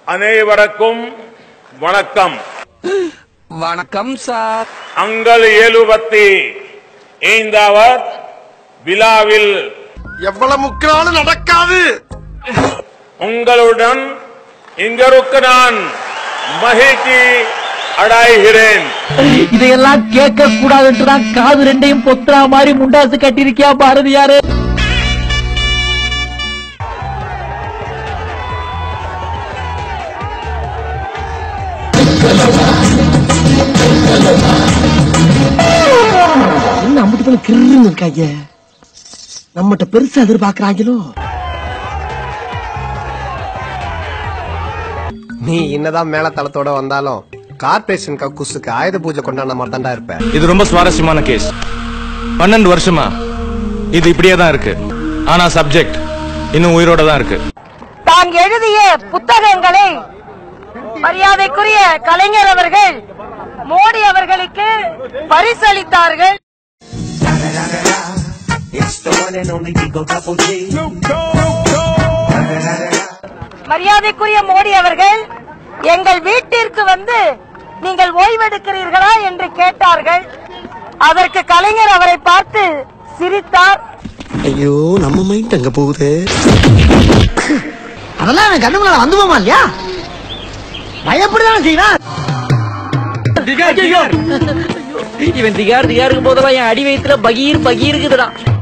அனைவருக்கும் வணக்கம் வணக்கம் சார் அங்கள் எழுபத்தி ஐந்தாவது விழாவில் எவ்வளவு முக்கினாலும் நடக்காது உங்களுடன் இங்கருக்கு நான் மகிழ்ச்சி அடைகிறேன் இதையெல்லாம் கேட்க கூடாதுன்றுதான் காது ரெண்டையும் பொத்துறா மாதிரி முண்டாசு கட்டிருக்கியா பாரதியாரு என்ன அம்பட்டு போல கிருன்னு இருக்காங்க நம்மகிட்ட பெருசா எதிர்பார்க்கறாங்களோ நீ என்னதான் மேல தளத்தோட வந்தாலும் கார்பரேஷன் கக்கூசுக்கு ஆயுத பூஜை கொண்டாடின மாதிரி தான்டா இருப்ப இது ரொம்ப சுவாரஸ்யமான கேஸ் பன்னெண்டு வருஷமா இது இப்படியே தான் இருக்கு ஆனா சப்ஜெக்ட் இன்னும் உயிரோட தான் இருக்கு தான் எழுதிய புத்தகங்களை மரியாதைக்குரிய கலைஞர் அவர்கள் மோடி அவர்களுக்கு பரிசளித்தார்கள் மரியாதைக்குரிய மோடி அவர்கள் எங்கள் வீட்டிற்கு வந்து நீங்கள் ஓய்வெடுக்கிறீர்களா என்று கேட்டார்கள் அதற்கு கலைஞர் அவரை பார்த்து சிரித்தார் ஐயோ நம்ம மைண்ட் அங்க போகுது அதெல்லாம் அவன் கண்ணு முன்னால வந்து போமா இல்லையா பயப்படுதானே செய்வான் இவன் திகார் திகாருக்கு போதெல்லாம் என் அடி வயிற்றுல பகீர் பகீருக்குதுதான்